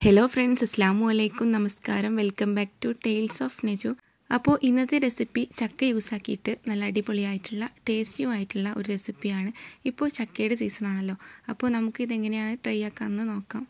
hello friends അസ്ലാമു അലൈക്കും നമസ്കാരം welcome back to tales of Neju അപ്പോൾ ഇന്നത്തെ റെസിപ്പി ചക്ക യൂസ് ആക്കിയിട്ട് നല്ല അടിപൊളിയായിട്ടുള്ള ടേസ്റ്റിയും ആയിട്ടുള്ള ഒരു റെസിപ്പിയാണ് ഇപ്പോൾ ചക്കയുടെ സീസൺ ആണല്ലോ അപ്പോൾ നമുക്ക് ഇതെങ്ങനെയാണ് ട്രൈ ആക്കാമെന്ന് നോക്കാം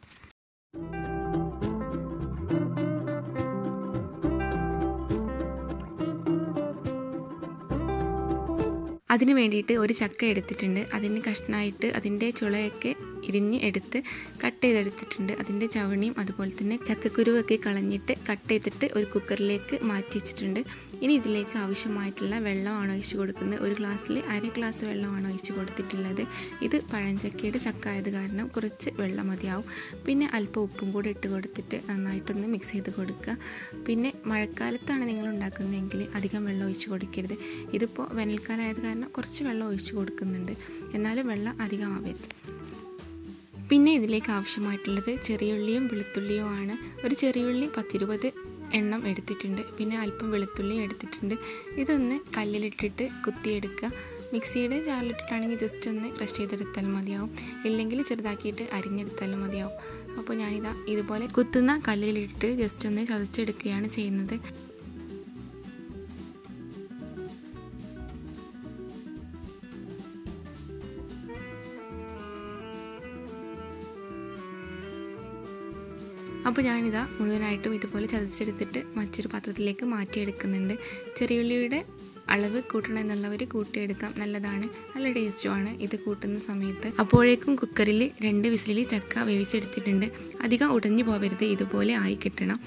അതിന് വേണ്ടിയിട്ട് ഒരു ചക്ക എടുത്തിട്ടുണ്ട് അതിന് കഷ്ണമായിട്ട് അതിൻ്റെ ചുളയൊക്കെ ഇരിഞ്ഞ് എടുത്ത് കട്ട് ചെയ്തെടുത്തിട്ടുണ്ട് അതിൻ്റെ ചവണിയും അതുപോലെ തന്നെ ചക്കക്കുരുവൊക്കെ കളഞ്ഞിട്ട് കട്ട് ചെയ്തിട്ട് ഒരു കുക്കറിലേക്ക് മാറ്റി വെച്ചിട്ടുണ്ട് ഇനി ഇതിലേക്ക് ആവശ്യമായിട്ടുള്ള വെള്ളമാണ് ഒഴിച്ച് കൊടുക്കുന്നത് ഒരു ഗ്ലാസ്സിൽ അര ഗ്ലാസ് വെള്ളമാണ് ഒഴിച്ച് കൊടുത്തിട്ടുള്ളത് ഇത് പഴഞ്ചക്കയുടെ ചക്ക ആയത് കാരണം കുറച്ച് വെള്ളം മതിയാവും പിന്നെ അല്പം ഉപ്പും കൂടി ഇട്ട് കൊടുത്തിട്ട് നന്നായിട്ടൊന്ന് മിക്സ് ചെയ്ത് കൊടുക്കുക പിന്നെ മഴക്കാലത്താണ് നിങ്ങൾ ഉണ്ടാക്കുന്നതെങ്കിൽ അധികം വെള്ളം ഒഴിച്ച് കൊടുക്കരുത് ഇതിപ്പോൾ വേനൽക്കാലം ആയത് കാരണം കുറച്ച് വെള്ളം ഒഴിച്ച് കൊടുക്കുന്നുണ്ട് എന്നാലും വെള്ളം അധികമാവരുത് പിന്നെ ഇതിലേക്ക് ആവശ്യമായിട്ടുള്ളത് ചെറിയുള്ളിയും വെളുത്തുള്ളിയും ആണ് ഒരു ചെറിയുള്ളി പത്തിരുപത് എണ്ണം എടുത്തിട്ടുണ്ട് പിന്നെ അല്പം വെളുത്തുള്ളിയും എടുത്തിട്ടുണ്ട് ഇതൊന്ന് കല്ലിലിട്ടിട്ട് കുത്തിയെടുക്കുക മിക്സിയുടെ ജാറിലിട്ടിട്ടാണെങ്കിൽ ജസ്റ്റ് ഒന്ന് ക്രഷ് ചെയ്തെടുത്താൽ മതിയാവും ഇല്ലെങ്കിൽ ചെറുതാക്കിയിട്ട് അരിഞ്ഞെടുത്താലും മതിയാവും അപ്പോൾ ഞാനിതാ ഇതുപോലെ കുത്തുന്ന കല്ലിലിട്ട് ജസ്റ്റ് ഒന്ന് ചതച്ചെടുക്കുകയാണ് ചെയ്യുന്നത് അപ്പോൾ ഞാനിതാ മുഴുവനായിട്ടും ഇതുപോലെ ചതച്ചെടുത്തിട്ട് മറ്റൊരു പാത്രത്തിലേക്ക് മാറ്റിയെടുക്കുന്നുണ്ട് ചെറിയുള്ളിയുടെ അളവ് കൂട്ടണം എന്നുള്ളവർ കൂട്ടിയെടുക്കാം നല്ലതാണ് നല്ല ടേസ്റ്റുമാണ് ഇത് കൂട്ടുന്ന സമയത്ത് അപ്പോഴേക്കും കുക്കറിൽ രണ്ട് വിസിലിൽ ചക്ക വേവിച്ചെടുത്തിട്ടുണ്ട് അധികം ഉടഞ്ഞു പോകരുത് ഇതുപോലെ ആയി കിട്ടണം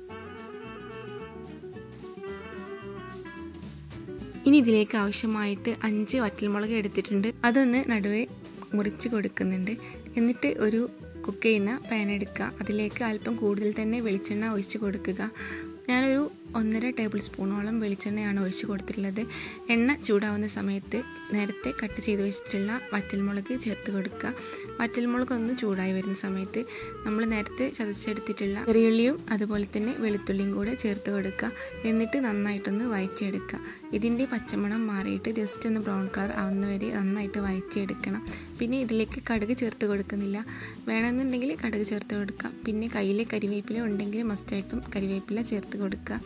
ഇനി ഇതിലേക്ക് ആവശ്യമായിട്ട് അഞ്ച് വറ്റൽമുളക് എടുത്തിട്ടുണ്ട് അതൊന്ന് നടുവേ മുറിച്ച് കൊടുക്കുന്നുണ്ട് എന്നിട്ട് ഒരു കുക്ക് ചെയ്യുന്ന പാൻ എടുക്കുക അതിലേക്ക് അല്പം കൂടുതൽ തന്നെ വെളിച്ചെണ്ണ ഒഴിച്ച് കൊടുക്കുക ഞാനൊരു ഒന്നര ടേബിൾ സ്പൂണോളം വെളിച്ചെണ്ണയാണ് ഒഴിച്ച് കൊടുത്തിട്ടുള്ളത് എണ്ണ ചൂടാവുന്ന സമയത്ത് നേരത്തെ കട്ട് ചെയ്ത് വെച്ചിട്ടുള്ള വറ്റൽമുളക് ചേർത്ത് കൊടുക്കുക വറ്റൽമുളക് ഒന്ന് ചൂടായി വരുന്ന സമയത്ത് നമ്മൾ നേരത്തെ ചതച്ചെടുത്തിട്ടുള്ള ചെറിയുള്ളിയും അതുപോലെ തന്നെ വെളുത്തുള്ളിയും കൂടെ ചേർത്ത് കൊടുക്കുക എന്നിട്ട് നന്നായിട്ടൊന്ന് വയച്ചെടുക്കുക ഇതിൻ്റെ പച്ചമണം മാറിയിട്ട് ജസ്റ്റ് ഒന്ന് ബ്രൗൺ കളർ ആവുന്നവരെ നന്നായിട്ട് വയച്ചെടുക്കണം പിന്നെ ഇതിലേക്ക് കടുക് ചേർത്ത് കൊടുക്കുന്നില്ല വേണമെന്നുണ്ടെങ്കിൽ കടുക് ചേർത്ത് കൊടുക്കാം പിന്നെ കയ്യിൽ കരിവേപ്പില ഉണ്ടെങ്കിൽ മസ്റ്റായിട്ടും കരിവേപ്പില ചേർത്ത് കൊടുക്കുക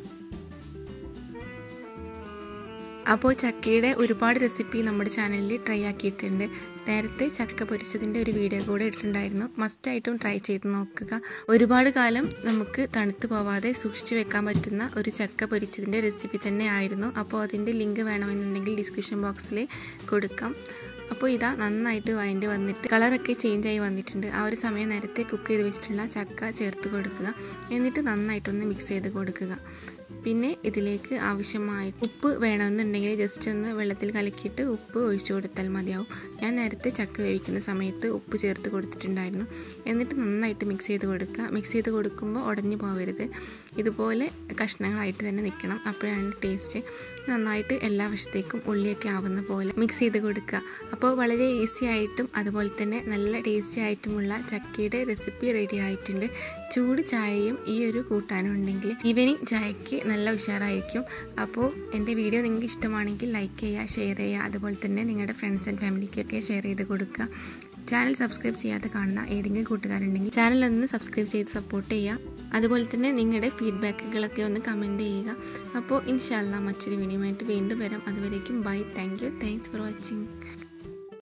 അപ്പോൾ ചക്കയുടെ ഒരുപാട് റെസിപ്പി നമ്മുടെ ചാനലിൽ ട്രൈ ആക്കിയിട്ടുണ്ട് നേരത്തെ ചക്ക പൊരിച്ചതിൻ്റെ ഒരു വീഡിയോ കൂടെ ഇട്ടിട്ടുണ്ടായിരുന്നു മസ്റ്റായിട്ടും ട്രൈ ചെയ്ത് നോക്കുക ഒരുപാട് കാലം നമുക്ക് തണുത്ത് പോവാതെ സൂക്ഷിച്ചു വെക്കാൻ പറ്റുന്ന ഒരു ചക്ക പൊരിച്ചതിൻ്റെ റെസിപ്പി തന്നെ ആയിരുന്നു അപ്പോൾ അതിൻ്റെ ലിങ്ക് വേണമെന്നുണ്ടെങ്കിൽ ഡിസ്ക്രിപ്ഷൻ ബോക്സിൽ കൊടുക്കാം അപ്പോൾ ഇതാ നന്നായിട്ട് വഴണ്ടി വന്നിട്ട് കളറൊക്കെ ചേഞ്ച് ആയി വന്നിട്ടുണ്ട് ആ ഒരു സമയം നേരത്തെ കുക്ക് ചെയ്ത് വെച്ചിട്ടുള്ള ചക്ക ചേർത്ത് കൊടുക്കുക എന്നിട്ട് നന്നായിട്ടൊന്ന് മിക്സ് ചെയ്ത് കൊടുക്കുക പിന്നെ ഇതിലേക്ക് ആവശ്യമായി ഉപ്പ് വേണമെന്നുണ്ടെങ്കിൽ ജസ്റ്റ് ഒന്ന് വെള്ളത്തിൽ കലക്കിയിട്ട് ഉപ്പ് ഒഴിച്ചു കൊടുത്താൽ മതിയാവും ഞാൻ നേരത്തെ ചക്ക വേവിക്കുന്ന സമയത്ത് ഉപ്പ് ചേർത്ത് കൊടുത്തിട്ടുണ്ടായിരുന്നു എന്നിട്ട് നന്നായിട്ട് മിക്സ് ചെയ്ത് കൊടുക്കുക മിക്സ് ചെയ്ത് കൊടുക്കുമ്പോൾ ഉടഞ്ഞു പോകരുത് ഇതുപോലെ കഷ്ണങ്ങളായിട്ട് തന്നെ നിൽക്കണം അപ്പോഴാണ് ടേസ്റ്റ് നന്നായിട്ട് എല്ലാ വശത്തേക്കും ഉള്ളിയൊക്കെ ആവുന്ന പോലെ മിക്സ് ചെയ്ത് കൊടുക്കുക അപ്പോൾ വളരെ ഈസി ആയിട്ടും അതുപോലെ തന്നെ നല്ല ടേസ്റ്റി ആയിട്ടുമുള്ള ചക്കയുടെ റെസിപ്പി റെഡി ആയിട്ടുണ്ട് ചൂട് ചായയും ഈ ഒരു കൂട്ടാനും ഉണ്ടെങ്കിൽ ഈവനിങ് ചായക്ക് നല്ല ഉഷാറായിരിക്കും അപ്പോൾ എൻ്റെ വീഡിയോ നിങ്ങൾക്ക് ഇഷ്ടമാണെങ്കിൽ ലൈക്ക് ചെയ്യുക ഷെയർ ചെയ്യുക അതുപോലെ തന്നെ നിങ്ങളുടെ ഫ്രണ്ട്സ് ആൻഡ് ഫാമിലിക്കൊക്കെ ഷെയർ ചെയ്ത് കൊടുക്കുക ചാനൽ സബ്സ്ക്രൈബ് ചെയ്യാതെ കാണുന്ന ഏതെങ്കിലും കൂട്ടുകാരുണ്ടെങ്കിൽ ചാനൽ ഒന്ന് സബ്സ്ക്രൈബ് ചെയ്ത് സപ്പോർട്ട് ചെയ്യുക അതുപോലെ തന്നെ നിങ്ങളുടെ ഫീഡ്ബാക്കുകളൊക്കെ ഒന്ന് കമൻറ്റ് ചെയ്യുക അപ്പോൾ ഇൻഷാല്ല മറ്റൊരു വീഡിയോ ആയിട്ട് വീണ്ടും വരാം അതുവരേക്കും bye thank you thanks for watching